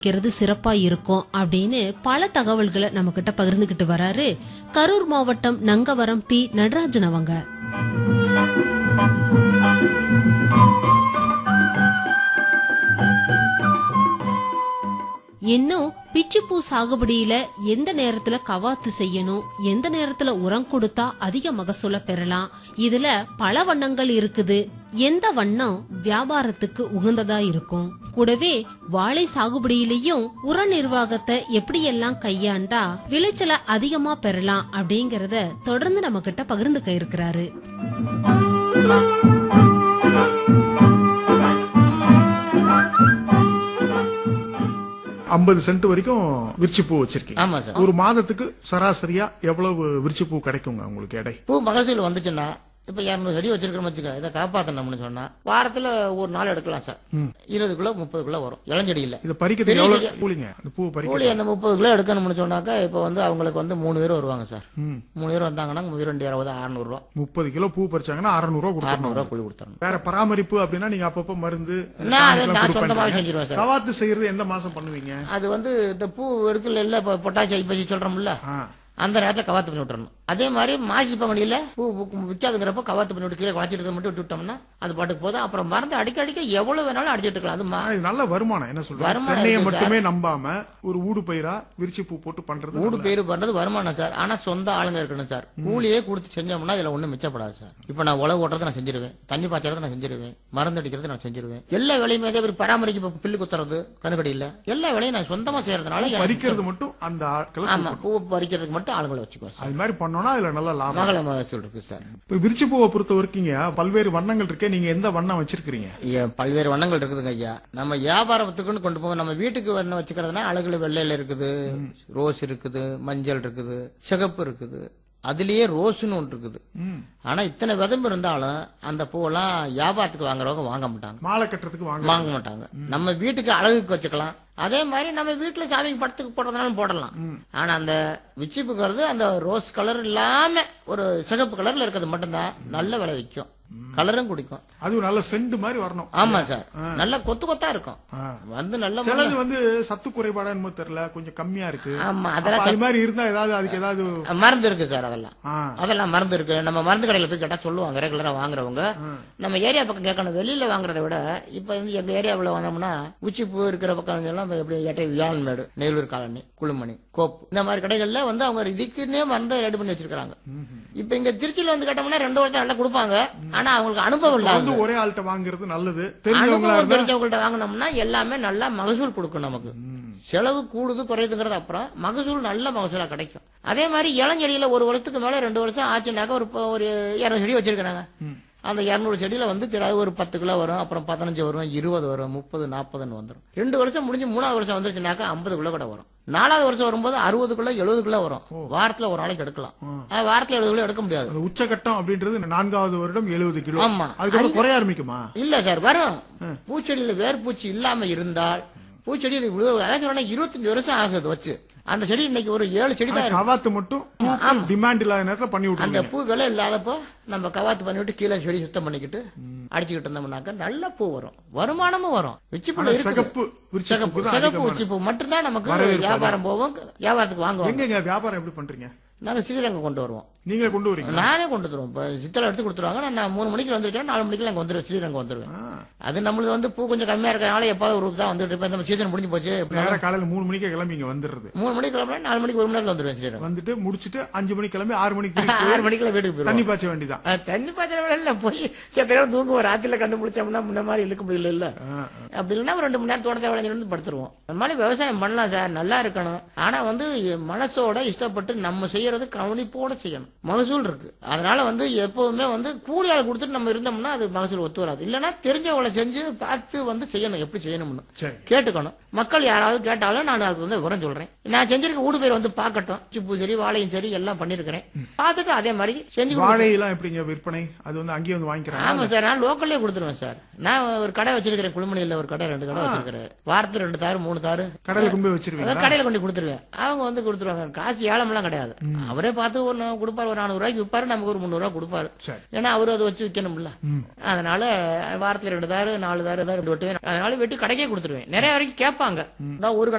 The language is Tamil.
க்கிறது சிறப்பா இருக்கும் அப்படின்னு பல தகவல்களை நம்ம கிட்ட பகிர்ந்துகிட்டு வராரு கரூர் மாவட்டம் நங்கவரம் பி நடராஜன் அவங்க இன்னும் பிச்சுப்பூ சாகுபடியில எந்த நேரத்துல கவாத்து செய்யணும் எந்த நேரத்துல உரம் கொடுத்தா அதிக மகசூல பெறலாம் இதுல பல வண்ணங்கள் இருக்குது எந்த வண்ணம் வியாபாரத்துக்கு உகந்ததா இருக்கும் கூடவே வாழை சாகுபடியிலையும் உர நிர்வாகத்தை எப்படியெல்லாம் கையாண்டா விளைச்சலை அதிகமா பெறலாம் அப்படிங்கறத தொடர்ந்து நம்ம கிட்ட பகிர்ந்துக்க இருக்கிறாரு ஐம்பது சென்ட் வரைக்கும் விரிச்சி பூ வச்சிருக்கீங்க ஆமா சார் ஒரு மாதத்துக்கு சராசரியா எவ்வளவு விரிச்சி பூ கிடைக்குங்க உங்களுக்கு எடை பூ மகசூல் வந்துச்சுன்னா இப்ப இரநூறு செடி வச்சிருக்கிறோம் வச்சுக்க இதை காப்பாத்தணும்னு சொன்னா வாரத்துல ஒரு நாள் எடுக்கலாம் சார் இருபது கிலோ முப்பது கிலோ வரும் இளஞ்செடி இல்ல இதை பறிக்கிறதுக்கு பெரிய எவ்வளவு செடி- கூலிங்க அந்த பூ பறிக்க கூலி அந்த முப்பது கிலோ எடுக்கணும்னு சொன்னாக்கா இப்ப வந்து அவங்களுக்கு வந்து மூணு பேர் வருவாங்க சார் ம். மூணு பேர் வந்தாங்கன்னா ரெண்டு இருபது அறுநூறு ரூபா முப்பது கிலோ பூ பறிச்சாங்கன்னா அறுநூறு ரூபா அறுநூறு கொடுக்கணும் ரூபா கூலி கொடுத்துறணும் வேற பராமரிப்பு அப்படின்னா நீங்க அப்பப்ப மருந்து நான் அதை டானிக்லாம் நான் கொடுப்பேன் சொந்தமாவே நீங்க. செஞ்சிருவேன் சார். கவாத்து செய்யறது எந்த மாசம் பண்ணுவீங்க அது வந்து இந்த பூ எடுக்கல இல்ல இப்ப பொட்டாசி ஐப்பசி சொல்றோம்ல ஆ. அந்த நேரத்துல கவாத்து பண்ணி விட்டுறணும் அதே மாதிரி மாசி பங்குனியில பூ பூ- விற்காதுங்கிறப்ப கவாத்து பண்ணி விட்டு கீழே குழச்சிட்டு மட்டும் விட்டு விட்டோம்னா அது பாட்டுக்கு போதும் அப்புறம் மருந்து அடிக்க அடிக்க எவ்வளவு வேணாலும் அடிச்சிட்டு இருக்கலாம் அது மா- ஆனா இது நல்ல வருமானம் என்ன சொல்றேன் வருமானம் தென்னையை இருக்கு மட்டுமே நம்பாம ஒரு ஊடு பயிரா விரிச்சி பூ போட்டு பண்றது ஊடு பேரு பண்றது வருமானம் சார் ஆனா சொந்த ஆளுங்க இருக்கணும் சார் கூலியே கொடுத்து செஞ்சோம்னா இதுல ஒண்ணும் மிச்சப்படாது சார் இப்ப நான் உழவு ஓட்டுறதை நான் செஞ்சிருவேன் தண்ணி பாய்ச்சறதை நான் செஞ்சிருவேன் மருந்து அடிக்கிறது நான் செஞ்சிருவேன் எல்லா வேலையுமே அதே மாதிரி பராமரிக்க இப்ப பில்லு குத்துறது கணுக்கடியில எல்லா வேலையும் நான் சொந்தமா செய்யறதுனால எனக்கு பறிக்கிறது மட்டும் அந்த ஆட்களை ஆமா பூ பறிக்கிறதுக்கு மட்டும் ஆளுங்களை வச்சுக்குவேன் சார் அது மாதிரி பண்ணோம்னா அதுல நல்ல லாபம் மகள மகசூல் இருக்கு சார் இப்ப விரிச்சி பூவை பொறுத்த வரைக்குங்க பல்வேறு வண்ணங்கள் இருக்கே நீங்க எந்த வண்ணம் வச்சிருக்கீங்க ஐயா, பல்வேறு வண்ணங்கள் இருக்குதுங்க ஐயா நம்ம வியாபாரத்துக்குன்னு கொண்டு போவோம் நம்ம வீட்டுக்கு வண்ணம் வச்சுக்கிறதுனா அழகுல வெள்ளையில இருக்குது ரோஸ் இருக்குது மஞ்சள் இருக்குது சிகப்பு இருக்குது அதுலயே ரோஸ்னு ஒன்று இருக்குது ஆனா இத்தனை விதம்பு இருந்தாலும் அந்த பூவெல்லாம் வியாபாரத்துக்கு வாங்குறவங்க வாங்க மாட்டாங்க மாலை கட்டுறதுக்கு வாங்க வாங்க மாட்டாங்க நம்ம வீட்டுக்கு அழகுக்கு வச்சுக்கலாம் அதே மாதிரி நம்ம வீட்டுல சாமிக்கு படத்துக்கு போடுறதுனாலும் போடலாம் ஆனா அந்த விச்சிப்புங்கிறது அந்த ரோஸ் கலர் இல்லாம ஒரு சிகப்பு கலர்ல இருக்கிறது மட்டும்தான் நல்ல விலை விற்கும் கலரும் குடிக்கும் அது நல்ல செண்டு மாதிரி வரணும் ஆமா சார் நல்ல கொத்து கொத்தா இருக்கும் ஆ. வந்து நல்ல சிலது வந்து சத்து குறைபாடா என்னமோ தெரியல கொஞ்சம் கம்மியா இருக்கு ஆமா அப்ப அதெல்லாம் அது மாதிரி இருந்தா ஏதாவது அதுக்கு ஏதாவது சத்து- மருந்து இருக்கு சார் அதெல்லாம் ஆ. அதெல்லாம் மருந்து இருக்கு நம்ம மருந்து கடையில போய் கேட்டா சொல்லுவாங்க ரெகுலரா வாங்குறவங்க நம்ம ஏரியா பக்கம் கேட்கணும் வெளியில வாங்குறதை விட இப்ப வந்து எங்க ஏரியாவுல வந்தோம்னா உச்சிப்பூ இருக்கிற பக்கம் எல்லாம் எப்படி எட்டை வியாழன்மேடு நெல்லூர் காலனி குளுமணி கோப்பு இந்த மாதிரி கடைகள்ல வந்து அவங்க இதுக்குன்னே மருந்து ரெடி பண்ணி வச்சிருக்காங்க இப்ப இங்க திருச்சியில வந்து கேட்டோம்னா ரெண்டு வருஷம் நல்லா கொடுப்பாங்க ஆனா அவங்களுக்கு அனுபவம் இல்லாத வந்து ஒரே ஆள்கிட்ட வாங்குறது நல்லது தெரிஞ்சவங்களா அனுபவம் இருந்தா தெரிஞ்சவங்கள்ட்ட வாங்கினோம்னா எல்லாமே நல்லா மகசூல் கொடுக்கும் நமக்கு செலவு கூடுது குறையுதுங்கிறது அப்புறம் மகசூல் நல்ல மகசூலா கிடைக்கும் அதே மாதிரி இளஞ்செடியில ஒரு வருஷத்துக்கு மேல ரெண்டு வருஷம் ஆச்சுனாக்கா ஒரு ப- ஒரு இரநூறு செடி வச்சிருக்கிறாங்க அந்த இரநூறு செடியில வந்து திராது ஒரு பத்து கிலோ வரும் அப்புறம் பதினஞ்சு வரும் இருபது வரும் முப்பது நாற்பதுன்னு வந்துடும் ரெண்டு வருஷம் முடிஞ்சு மூணாவது வருஷம் வந்துருச்சுனாக்கா ஐம்பது கிலோ கூட வரும் நாலாவது வருஷம் வரும்போது அறுபது கிலோ எழுபது கிலோ வரும் வாரத்துல ஒரு நாளைக்கு எடுக்கலாம் ஆனா, வாரத்துல எழுபது கிலோ எடுக்க முடியாது அந்த உச்சகட்டம் அப்படின்றது நான்காவது வருடம் எழுபது கிலோ ஆமா. அதுக்கப்புறம் குறைய ஆரம்பிக்குமா இல்ல சார் வரும் பூச்செடியில வேர்பூச்சி இல்லாம இருந்தால் பூச்செடி இது இவ்வளவு- அதான் சொன்னா இருபத்தஞ்சு வருஷம் ஆகுது வச்சு அந்த செடி இன்னைக்கு ஒரு ஏழு செடி தான் இருக்கு. கவாத்து மட்டும் டிமாண்ட் இல்லாத நேரத்துல பண்ணி அந்த விட்டுருங்க பூ விலை இல்லாதப்போ நம்ம கவாத்து பண்ணிவிட்டு கீழே செடி சுத்தம் பண்ணிக்கிட்டு அடிச்சுக்கிட்டு இருந்தோம்னாக்க நல்ல பூ வரும் வருமானமும் வரும் உச்சிப்பூல ஆனா இருக்குது சிகப்பு விரிச்சி சிகப்பு பூ தான் சிகப்பு அதிகமான- உச்சிப்பூ மட்டும்தான் நமக்கு வரவேற்பு வியாபாரம் போவோம் வியாபாரத்துக்கு வாங்குவோம் எங்கங்க வியாபாரம் எப்படி பண்றீங்க நாங்க ஸ்ரீரங்கம் கொண்டு வருவோம் நீங்களே கொண்டு வரீங்க நானே கொண்டு வந்துருவோம் இப்ப சித்தலை எடுத்து கொடுத்துருவாங்க நான் மூணு மணிக்கு வந்துருக்கேன் நாலு மணிக்கு அங்க வந்துருவேன் ஸ்ரீரங்கம் வந்துருவேன் அது நம்மளுது வந்து பூ கொஞ்சம் கம்மியா இருக்கிறதுனால எப்பாவது ஒரு தான் வந்துட்டு இருப்பேன் இந்த சீசன் முடிஞ்சு போச்சு நேரா காலையில மூணு மணிக்கே கிளம்பி இங்க வந்துடுறது மூணு மணிக்கு கிளம்புனா நாலு மணிக்கு ஒரு மணி நேரத்துல வந்துருவேன் ஸ்ரீரங்கம் வந்துட்டு முடிச்சிட்டு அஞ்சு மணிக்கு கிளம்பி ஆறு மணிக்கு திருப்பி போய் ஆறு மணிக்குள்ள வீட்டுக்கு போயிருவோம் தண்ணி பாய்ச்ச வேண்டியதான் அஹ் தண்ணி பாய்ச்சல வேலை போய் சில நேரம் தூங்குவோம் ராத்திரில கண்டு முடிச்சோம்னா முன்ன மாதிரி இழுக்க முடியல இல்ல அப்படி இல்லைன்னா ஒரு ரெண்டு மணி நேரம் தோட்டத்தை விளைஞ்சு வந்து படுத்துருவோம் அந்த மாதிரி விவசாயம் பண்ணலாம் சார் நல்லா இருக்கணும் ஆனா வந்து மனசோட இஷ்டப்பட்டு நம்ம செய்யறது கவனிப்போட செய்யணும் மகசூல் இருக்கு அதனால வந்து எப்பவுமே வந்து கூலியால் கொடுத்துட்டு நம்ம இருந்தோம்னா அது மகசூல் ஒத்து வராது இல்லைன்னா தெரிஞ்சவங்களை செஞ்சு பார்த்து வந்து செய்யணும் எப்படி செய்யணும்னு சரி கேட்டுக்கணும் மக்கள் யாராவது கேட்டாலும் நான் அதுக்கு வந்து விவரம் சொல்றேன் நான் செஞ்சிருக்க ஊடு பேர் வந்து பார்க்கட்டும் சிப்பு சரி வாழையும் சரி எல்லாம் பண்ணிருக்கிறேன் பார்த்துட்டு அதே மாதிரி செஞ்சு கொடுங்க. வாழையெல்லாம் எப்படிங்க விற்பனை அது வந்து அங்கேயே வந்து வாங்கிக்கிறாங்க ஆமா சார் நான் லோக்கல்லே கொடுத்துருவேன் சார் நான் ஒரு கடை வச்சிருக்கிறேன் குழுமணியில ஒரு கடை ரெண்டு கடை வச்சிருக்கிறேன் வாரத்துக்கு ரெண்டு தாரு மூணு தாரு கடையில கொண்டு போய் வச்சிருவீங்க அதான் கடையில கொண்டு கொடுத்துருவேன் அவங்க வந்து கொடுத்துருவாங்க காசு ஏலமெல்லாம் கிடையாது அவரே பார்த்து ஒரு நா- கொடுப்பாரு ஒரு நானூறு ரூபாய்க்கு விற்பாரு நமக்கு ஒரு முந்நூறு ரூபாய் கொடுப்பாரு சரி ஏன்னா அவரு அதை வச்சு விற்கணும்ல ம். அதனால வாரத்துல ரெண்டு தாரு நாலு தாரு தான் ரெண்டு வெட்டுவேன் அதனால வெட்டி கடைக்கே கொடுத்துருவேன் நிறைய வரைக்கும் கேட்பாங்க நான் ஒரு